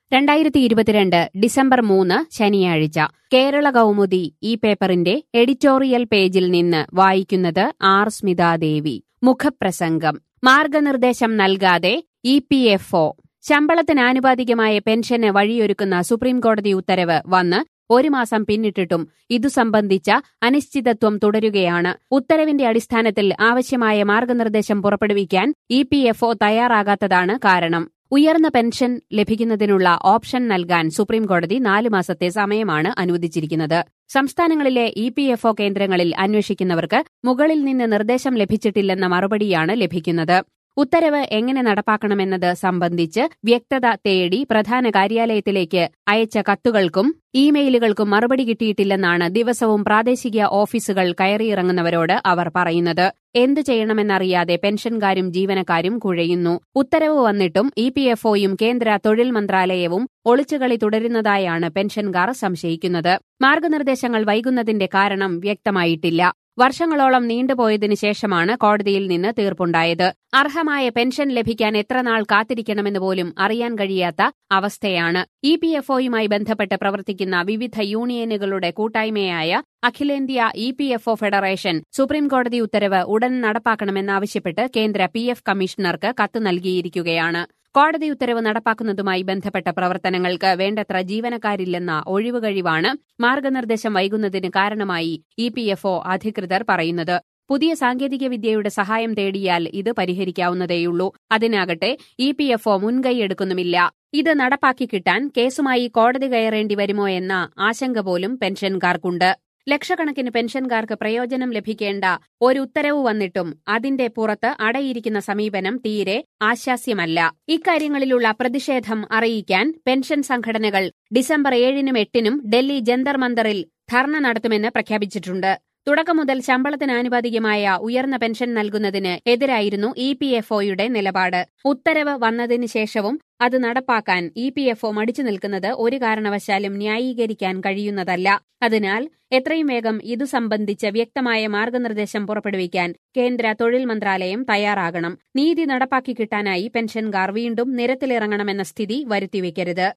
രണ്ടായിരത്തി ഇരുപത്തിരണ്ട് ഡിസംബർ മൂന്ന് ശനിയാഴ്ച കേരള കൗമുദി ഈ പേപ്പറിന്റെ എഡിറ്റോറിയൽ പേജിൽ നിന്ന് വായിക്കുന്നത് ആർ സ്മിതാദേവി മുഖപ്രസംഗം മാർഗനിർദ്ദേശം നൽകാതെ ഇ പി എഫ് ഒ ശമ്പളത്തിന് ആനുപാതികമായ പെൻഷന് വഴിയൊരുക്കുന്ന സുപ്രീംകോടതി ഉത്തരവ് വന്ന് ഒരു മാസം പിന്നിട്ടിട്ടും ഇതു സംബന്ധിച്ച അനിശ്ചിതത്വം തുടരുകയാണ് ഉത്തരവിന്റെ അടിസ്ഥാനത്തിൽ ആവശ്യമായ മാർഗനിർദ്ദേശം പുറപ്പെടുവിക്കാൻ ഇ പി എഫ് ഒ തയ്യാറാകാത്തതാണ് കാരണം ഉയർന്ന പെൻഷൻ ലഭിക്കുന്നതിനുള്ള ഓപ്ഷൻ നൽകാൻ സുപ്രീംകോടതി നാല് മാസത്തെ സമയമാണ് അനുവദിച്ചിരിക്കുന്നത് സംസ്ഥാനങ്ങളിലെ ഇ പി എഫ് ഒ കേന്ദ്രങ്ങളിൽ അന്വേഷിക്കുന്നവർക്ക് മുകളിൽ നിന്ന് നിർദ്ദേശം ലഭിച്ചിട്ടില്ലെന്ന മറുപടിയാണ് ലഭിക്കുന്നത് ഉത്തരവ് എങ്ങനെ നടപ്പാക്കണമെന്നത് സംബന്ധിച്ച് വ്യക്തത തേടി പ്രധാന കാര്യാലയത്തിലേക്ക് അയച്ച കത്തുകൾക്കും ഇമെയിലുകൾക്കും മറുപടി കിട്ടിയിട്ടില്ലെന്നാണ് ദിവസവും പ്രാദേശിക ഓഫീസുകൾ കയറിയിറങ്ങുന്നവരോട് അവർ പറയുന്നത് എന്തു ചെയ്യണമെന്നറിയാതെ പെൻഷൻകാരും ജീവനക്കാരും കുഴയുന്നു ഉത്തരവ് വന്നിട്ടും ഇ പി എഫ് ഒയും കേന്ദ്ര തൊഴിൽ മന്ത്രാലയവും ഒളിച്ചുകളി തുടരുന്നതായാണ് പെൻഷൻകാർ സംശയിക്കുന്നത് മാർഗനിർദ്ദേശങ്ങൾ വൈകുന്നതിന്റെ കാരണം വ്യക്തമായിട്ടില്ല വർഷങ്ങളോളം നീണ്ടുപോയതിനു ശേഷമാണ് കോടതിയിൽ നിന്ന് തീർപ്പുണ്ടായത് അർഹമായ പെൻഷൻ ലഭിക്കാൻ എത്ര നാൾ കാത്തിരിക്കണമെന്ന് പോലും അറിയാൻ കഴിയാത്ത അവസ്ഥയാണ് ഇ പി എഫ് ഒയുമായി ബന്ധപ്പെട്ട് പ്രവർത്തിക്കുന്ന വിവിധ യൂണിയനുകളുടെ കൂട്ടായ്മയായ അഖിലേന്ത്യാ E P F O federation സുപ്രീംകോടതി ഉത്തരവ് ഉടൻ നടപ്പാക്കണമെന്നാവശ്യപ്പെട്ട് കേന്ദ്ര പി എഫ് കമ്മീഷണർക്ക് കത്ത് നൽകിയിരിക്കുകയാണ് കോടതി ഉത്തരവ് നടപ്പാക്കുന്നതുമായി ബന്ധപ്പെട്ട പ്രവർത്തനങ്ങൾക്ക് വേണ്ടത്ര ജീവനക്കാരില്ലെന്ന ഒഴിവുകഴിവാണ് മാർഗനിർദ്ദേശം വൈകുന്നതിന് കാരണമായി ഇ പി എഫ് ഒ അധികൃതർ പറയുന്നത് പുതിയ സാങ്കേതികവിദ്യയുടെ സഹായം തേടിയാൽ ഇത് പരിഹരിക്കാവുന്നതേയുള്ളൂ അതിനാകട്ടെ ഇ പി എഫ് ഒ മുൻകൈയെടുക്കുന്നുമില്ല ഇത് നടപ്പാക്കി കിട്ടാൻ കേസുമായി കോടതി കയറേണ്ടി വരുമോ എന്ന ആശങ്ക പോലും പെൻഷൻകാർക്കുണ്ട് ലക്ഷക്കണക്കിന് പെൻഷൻകാർക്ക് പ്രയോജനം ലഭിക്കേണ്ട ഒരു ഉത്തരവ് വന്നിട്ടും അതിന്റെ പുറത്ത് അടയിരിക്കുന്ന സമീപനം തീരെ ആശാസ്യമല്ല ഇക്കാര്യങ്ങളിലുള്ള പ്രതിഷേധം അറിയിക്കാൻ പെൻഷൻ സംഘടനകൾ ഡിസംബർ ഏഴിനും എട്ടിനും ഡൽഹി ജന്തർ മന്ദറിൽ ധർണ നടത്തുമെന്ന് പ്രഖ്യാപിച്ചിട്ടുണ്ട് തുടക്കം മുതൽ ശമ്പളത്തിന് ആനുപാതികമായ ഉയർന്ന പെൻഷൻ നൽകുന്നതിന് എതിരായിരുന്നു ഇ പി എഫ് ഒയുടെ നിലപാട് ഉത്തരവ് വന്നതിന് ശേഷവും അത് നടപ്പാക്കാൻ ഇ പി എഫ് ഒ മടിച്ചു നിൽക്കുന്നത് ഒരു കാരണവശാലും ന്യായീകരിക്കാൻ കഴിയുന്നതല്ല അതിനാൽ എത്രയും വേഗം ഇതു സംബന്ധിച്ച് വ്യക്തമായ മാർഗനിർദ്ദേശം പുറപ്പെടുവിക്കാൻ കേന്ദ്ര തൊഴിൽ മന്ത്രാലയം തയ്യാറാകണം നീതി നടപ്പാക്കി കിട്ടാനായി പെൻഷൻകാർ വീണ്ടും നിരത്തിലിറങ്ങണമെന്ന സ്ഥിതി വരുത്തിവെക്കരുത്